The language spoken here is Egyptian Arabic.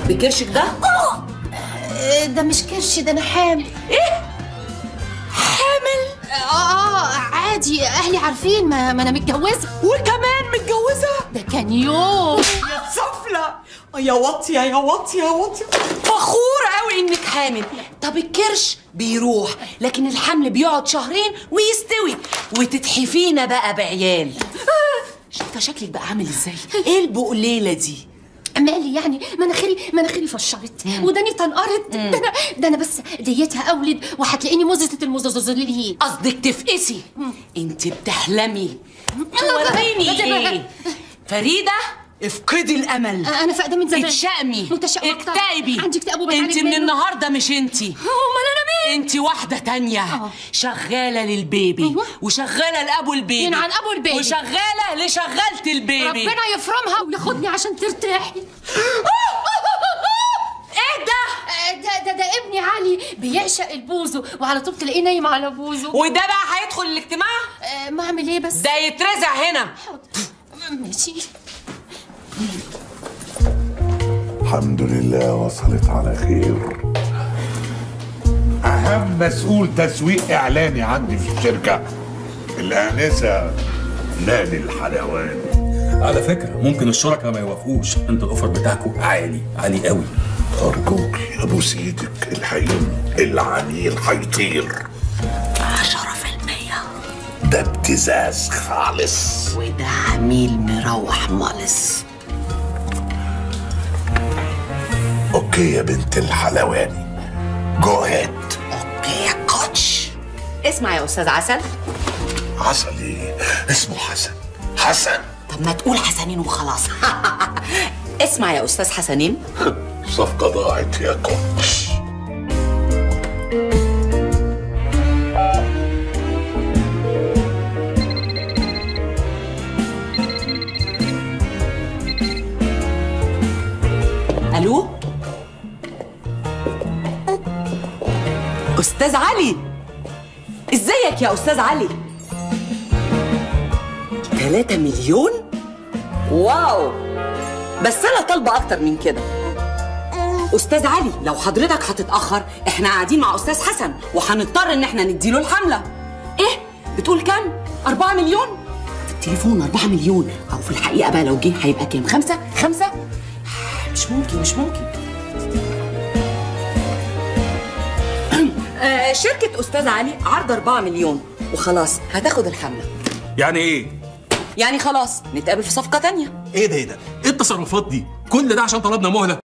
بكرشك ده آه، ده مش كرش ده انا حامل حامل اه اه عادي اهلي عارفين ما, ما انا متجوزه وكمان متجوزه ده كان يوم يا سفلة يا واطية يا واطية يا واطية فخورة قوي انك حامل طب الكرش بيروح لكن الحمل بيقعد شهرين ويستوي وتتحفينا بقى بعيال شايفة شكلك بقى عامل ازاي ايه البقليلة دي مالي يعني مناخيري مناخيري فشرت وداني تنقرت ده انا ده انا بس ديتها اولد وهتلاقيني مززه المززلين قصدك تفقسي انت بتحلمي الله بقى. وريني ده بقى. ايه فريدة افقدي الامل انا فاقده من زمان اتشائمي متشائمه أكتر. اكتئبي عندي اكتئاب وبتعالج انت من منه. النهارده مش انت امال انا مين انت واحدة تانية اه. شغالة للبيبي ايوه. وشغالة لأبو البيبي مين عن أبو البيبي؟ وشغالة لشغالة البيبي ربنا يفرمها وياخدني عشان ترتاحي ايه ده؟ آه، ده ده ده ابني علي بيعشق البوزو وعلى طول تلاقيه نايم على بوزو وده بقى هيدخل الاجتماع؟ آه، ما اعمل ايه بس ده يترزع هنا ماشي الحمد لله وصلت على خير أهم مسؤول تسويق إعلاني عندي في الشركة الآنسة نادي الحلواني على فكرة ممكن الشركاء ما يوافقوش انت الاوفر بتاعكم عالي عالي قوي أرجوك أبوس إيدك الحين العميل هيطير عشرة في المية ده ابتزاز خالص وده عميل مروح مالس أوكي يا بنت الحلواني جو هيد اوكي يا كوتش اسمع يا استاذ عسل عسل إيه اسمه حسن حسن طب ما تقول حسنين وخلاص اسمع يا استاذ حسنين صفقة ضاعت يا كوتش الو استاذ علي ازيك يا استاذ علي 3 مليون واو بس انا طالبه اكتر من كده استاذ علي لو حضرتك هتتاخر احنا قاعدين مع استاذ حسن وهنضطر ان احنا نديله الحمله ايه بتقول كام 4 مليون في التليفون 4 مليون او في الحقيقه بقى لو جه هيبقى كام خمسة خمسة مش ممكن مش ممكن آه، شركة أستاذ علي عرض 4 مليون وخلاص هتاخد الحملة يعني ايه؟ يعني خلاص نتقابل في صفقة تانية ايه ده ايه ده؟ ايه التصرفات دي؟ كل ده عشان طلبنا مهلة